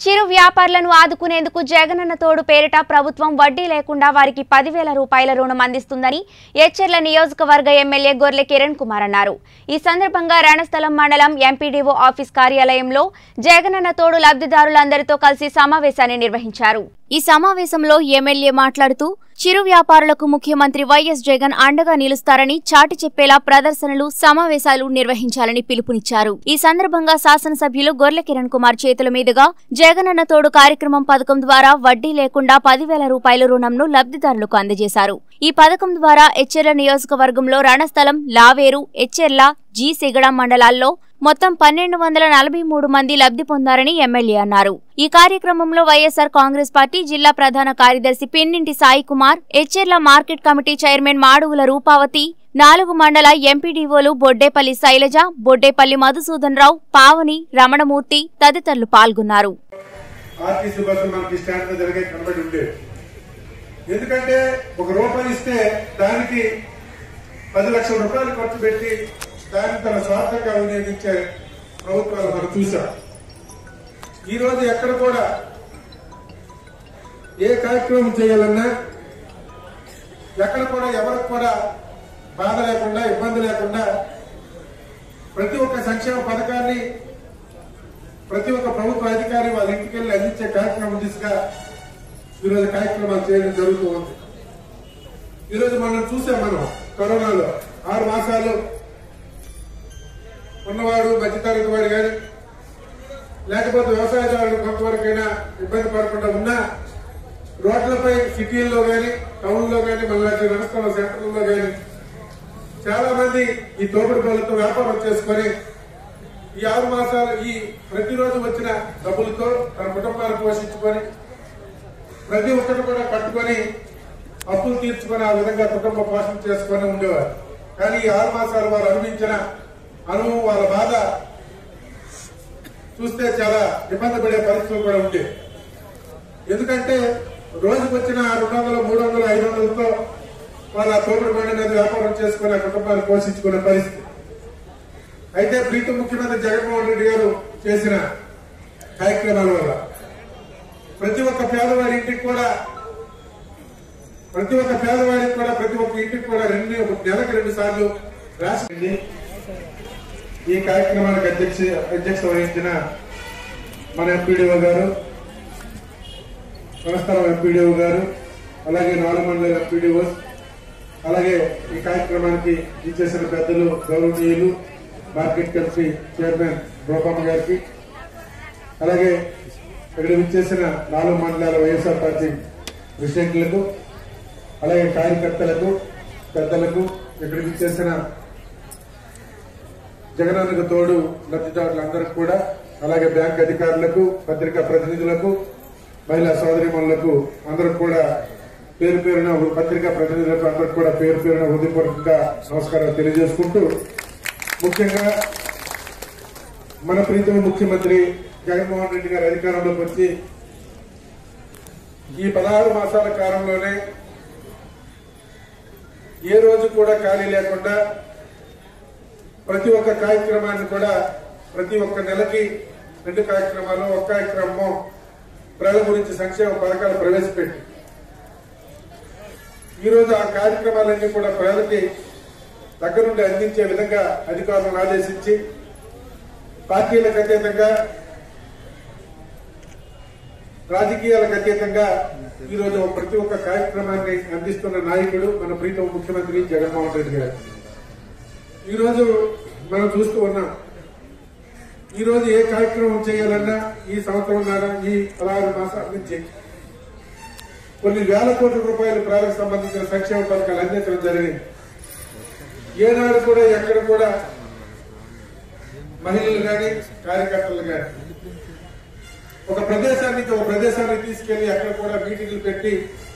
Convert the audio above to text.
చిరు వ్యాపారులను ఆదుకునేందుకు జగనన్న తోడు పేరిట ప్రభుత్వం వడ్డీ లేకుండా వారికి పదివేల రూపాయల రుణం అందిస్తుందని ఎచ్చెర్ల నియోజకవర్గ ఎమ్మెల్యే గొర్లె కిరణ్ కుమార్ అన్నారు ఈ సందర్భంగా రణస్థలం మండలం ఎంపీడీఓ ఆఫీస్ కార్యాలయంలో జగనన్న తోడు లబ్ధిదారులందరితో కలిసి సమావేశాన్ని నిర్వహించారు ఈ సమావేశంలో ఎమ్మెల్యే మాట్లాడుతూ చిరు వ్యాపారులకు ముఖ్యమంత్రి వైఎస్ జగన్ అండగా నిలుస్తారని చాటి చెప్పేలా ప్రదర్శనలు సమావేశాలు నిర్వహించాలని పిలుపునిచ్చారు ఈ సందర్భంగా శాసనసభ్యులు గొర్లె కిరణ్ కుమార్ చేతుల మీదుగా జగనన్న తోడు కార్యక్రమం పథకం ద్వారా వడ్డీ లేకుండా పదివేల రూపాయల రుణంను లబ్ధిదారులకు అందజేశారు ఈ పథకం ద్వారా ఎచ్చెర్ల నియోజకవర్గంలో రణస్థలం లావేరు ఎచ్చెర్ల జీ సిగడ మండలాల్లో మొత్తం పన్నెండు వందల నలభై మూడు మంది లబ్ధి పొందారని ఎమ్మెల్యే అన్నారు ఈ కార్యక్రమంలో వైఎస్ఆర్ కాంగ్రెస్ పార్టీ జిల్లా ప్రధాన కార్యదర్శి Pinninti Sai Kumar Etcherla market committee chairman Madugula Rupavathi నాలుగు మండల ఎంపీడీఓలు బొడ్డేపల్లి శైలజ బొడ్డేపల్లి మధుసూదన్ రావు పావని రమణమూర్తి తదితరులు పాల్గొన్నారు ఆర్టీసీ బస్సు మనకి స్టాండ్ మీద జరిగే కనబడి ఉండేది ఎందుకంటే ఒక రూపాయి ఇస్తే దానికి పది లక్షల రూపాయలు ఖర్చు పెట్టి దాన్ని తన స్వార్థంగా వినియోగించే ప్రభుత్వాలు మనం చూసాం ఈ రోజు ఎక్కడ కూడా ఏ కార్యక్రమం చేయాలన్నా ఎక్కడ కూడా ఎవరికి కూడా బాధ లేకుండా ఇబ్బంది లేకుండా ప్రతి ఒక్క సంక్షేమ పథకాన్ని ప్రతి ఒక్క ప్రభుత్వ అధికారి వాళ్ళ ఇంటికి వెళ్ళి అందించే కార్యక్రమం దిశగా ఈరోజు కార్యక్రమాలు చేయడం జరుగుతూ ఉంది ఈరోజు మనం చూసాం మనం కరోనాలో ఆరు మాసాలు ఉన్నవాడు మధ్యతరగతి వాడు కానీ లేకపోతే వ్యవసాయదారుడు కొంతవరకైనా ఇబ్బంది పడకుండా ఉన్నా రోడ్లపై సిటీల్లో కానీ టౌన్లో కానీ మన నడుస్తున్న సెంటర్లలో కానీ చాలా మంది ఈ తోపుడు పనులతో వ్యాపారం చేసుకొని ఈ ఆరు మాసాలు ఈ ప్రతిరోజు వచ్చిన డబ్బులతో తన కుటుంబాన్ని పోషించుకొని ప్రతి ఒక్కరు కూడా కట్టుకొని అప్పులు తీర్చుకొని ఆ విధంగా కుటుంబ పోషణ చేసుకొని ఉండేవారు కానీ ఈ ఆరు మాసాలు వారు అనుభవించిన అనుభవం వాళ్ళ బాధ చూస్తే చాలా ఇబ్బంది పడే పరిస్థితులు కూడా ఉండేవి ఎందుకంటే రోజుకు వచ్చిన రెండు వందలు మూడు వందలు ఐదు వందలతో వాళ్ళ తోపుడు బండి మీద వ్యాపారం చేసుకుని ఆ కుటుంబాన్ని పోషించుకునే పరిస్థితి అయితే ప్రీతం ముఖ్యమంత్రి జగన్మోహన్ రెడ్డి గారు చేసిన కార్యక్రమాల వల్ల ప్రతి ఒక్క పేదవాడి ఇంటికి కూడా ప్రతి ఒక్క పేదవాడికి కూడా ప్రతి ఒక్క ఇంటికి కూడా రెండు నెలకు రెండు సార్లు రాసింది ఈ కార్యక్రమానికి అధ్యక్ష అధ్యక్ష వహించిన మన ఎంపీడీఓ గారు నమస్కారం ఎంపీడీఓ గారు అలాగే నాలుగు మండల ఎంపీడీఓస్ అలాగే ఈ కార్యక్రమానికి ఇచ్చేసిన పెద్దలు గౌరవనీయులు మార్కెట్ కమిటీ చైర్మన్ రూపమ్మ గారికి అలాగే ఇక్కడ విచ్చేసిన నాలుగు మండలాల వైఎస్ఆర్ పార్టీ ప్రెసిడెంట్లకు అలాగే కార్యకర్తలకు పెద్దలకు ఇక్కడికి ఇచ్చేసిన జగనానికి తోడు లబ్ధిదారులందరికీ కూడా అలాగే బ్యాంక్ అధికారులకు పత్రికా ప్రతినిధులకు మహిళా సోదరిమణులకు అందరికి కూడా పేరు పేరున పత్రికా ప్రతినిధులకు అందరికి కూడా పేరు పేరున హృదయపూర్వకంగా నమస్కారాలు తెలియజేసుకుంటూ ముఖ్యంగా మన ప్రీతమ ముఖ్యమంత్రి జగన్మోహన్ రెడ్డి గారు అధికారంలోకి వచ్చి ఈ పదహారు మాసాల కాలంలోనే ఏ రోజు కూడా ఖాళీ లేకుండా ప్రతి ఒక్క కార్యక్రమాన్ని కూడా ప్రతి ఒక్క నెలకి రెండు కార్యక్రమాలు ఒక కార్యక్రమం ప్రజల గురించి సంక్షేమ పథకాలు ప్రవేశపెట్టి ఈరోజు ఆ కార్యక్రమాలన్నీ కూడా ప్రజలకి దగ్గరుండి అందించే విధంగా అధికారులను ఆదేశించి పార్టీలకు అతీతంగా రాజకీయాలకు అతీతంగా ఈరోజు ప్రతి ఒక్క కార్యక్రమాన్ని అందిస్తున్న నాయకుడు మన ప్రీతం ముఖ్యమంత్రి జగన్మోహన్ రెడ్డి గారు ఈ రోజు మనం చూస్తూ ఉన్నాం ఈ రోజు ఏ కార్యక్రమం చేయాలన్నా ఈ సంవత్సరం ఈ పదహారు మాసాల నుంచి కొన్ని వేల కోట్ల రూపాయల ప్రజలకు సంబంధించిన సంక్షేమ పథకాలు అందించడం జరిగింది ఏనాడు కూడా ఎక్కడ కూడా మహిళలు కానీ కార్యకర్తలు కానీ ఒక ప్రదేశానికి ఒక ప్రదేశానికి తీసుకెళ్లి అక్కడ కూడా మీటింగ్లు పెట్టి